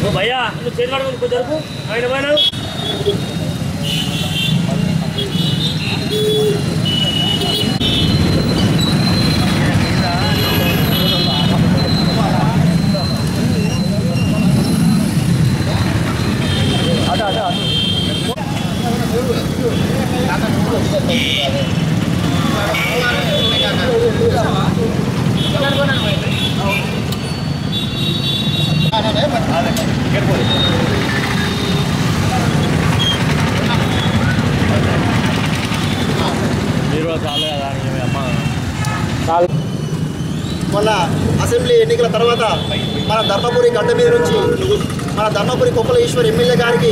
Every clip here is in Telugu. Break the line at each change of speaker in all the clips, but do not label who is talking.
ఓ భయ్యా నువ్వు చేతి పడుకుని కొద్దివరకు ఆయన పోయినావు
మొన్న అసెంబ్లీ ఎన్నికల తర్వాత మన ధర్మపురి గడ్డ మీద నుంచి మన ధర్మపురి కుప్పల ఈశ్వర్ ఎమ్మెల్యే గారికి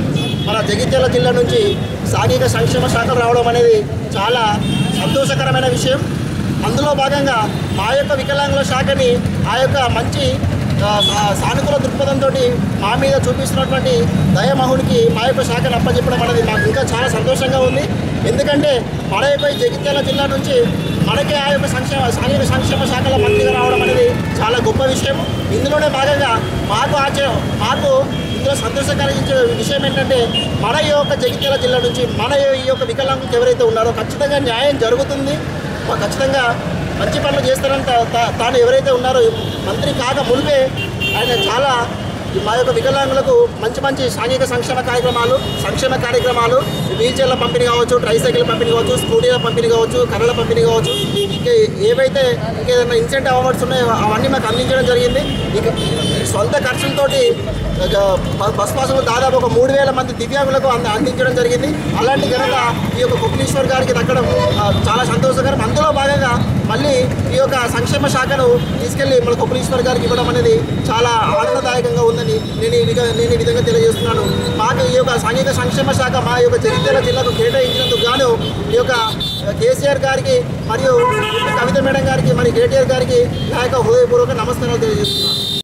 మన జగిత్యాల జిల్లా నుంచి సాంఘిక సంక్షేమ శాఖలు రావడం అనేది చాలా సంతోషకరమైన విషయం అందులో భాగంగా మా యొక్క వికలాంగుల శాఖని ఆ యొక్క మంచి ఆ, సా- సానుకూల దృక్పథంతో మా మీద చూపిస్తున్నటువంటి దయమహునికి మా యొక్క శాఖను అప్పచెప్పడం అనేది మాకు ఇంకా చాలా సంతోషంగా ఉంది ఎందుకంటే మన యొక్క ఈ జగిత్యాల జిల్లా నుంచి మనకే ఆ యొక్క సంక్షేమ సాంఘిక సంక్షేమ శాఖల మంత్రిగా రావడం అనేది చాలా గొప్ప విషయం ఇందులోనే భాగంగా మాకు ఆచే మాకు ఇందులో సంతోషం కలిగించే విషయం ఏంటంటే మన ఈ యొక్క జగిత్యాల జిల్లా నుంచి మన ఈ యొక్క వికలాంగులకు ఎవరైతే ఉన్నారో ఖచ్చితంగా న్యాయం జరుగుతుంది మా ఖచ్చితంగా మంచి పనులు చేస్తారని తా- తా- తాను ఎవరైతే ఉన్నారో మంత్రి కాక మునిపే ఆయన చాలా మా యొక్క వికలాంగులకు మంచి మంచి సాంఘిక సంక్షేమ కార్యక్రమాలు సంక్షేమ కార్యక్రమాలు వీల్ చైర్ల పంపిణీ కావచ్చు ట్రైసైకిల్ పంపిణీ కావచ్చు స్కూటీల పంపిణీ కావచ్చు కర్రల పంపిణీ కావచ్చు ఇంకా ఏవైతే ఇంకేదైనా ఇన్సెంటివ్ అవార్డ్స్ ఉన్నాయో అవన్నీ మాకు అందించడం జరిగింది ఇక సొంత ఖర్చులతోటి ఇక బ- బస్ పాసులు దాదాపు ఒక మూడు వేల మంది దివ్యాంగులకు అంద అందించడం జరిగింది అలాంటి ఘనత ఈ యొక్క కుప్పలీశ్వర్ గారికి దక్కడం ఆ, చాలా సంతోషకరం అందులో భాగంగా మళ్ళీ ఈ యొక్క సంక్షేమ శాఖను తీసుకెళ్లి మన కుప్పలీశ్వర్ గారికి ఇవ్వడం అనేది చాలా ఆనందదాయకంగా ఉందని నేను ఈ విధంగా నేను ఈ విధంగా తెలియజేస్తున్నాను మాకు ఈ యొక్క సాంఘిక సంక్షేమ శాఖ మా యొక్క జగిత్యాల జిల్లాకు కేటాయించినందుకు గాను ఈ యొక్క కేసీఆర్ గారికి మరియు కవిత మేడం గారికి మరియు కేటీఆర్ గారికి నా యొక్క హృదయపూర్వక నమస్కారాలు తెలియజేస్తున్నాను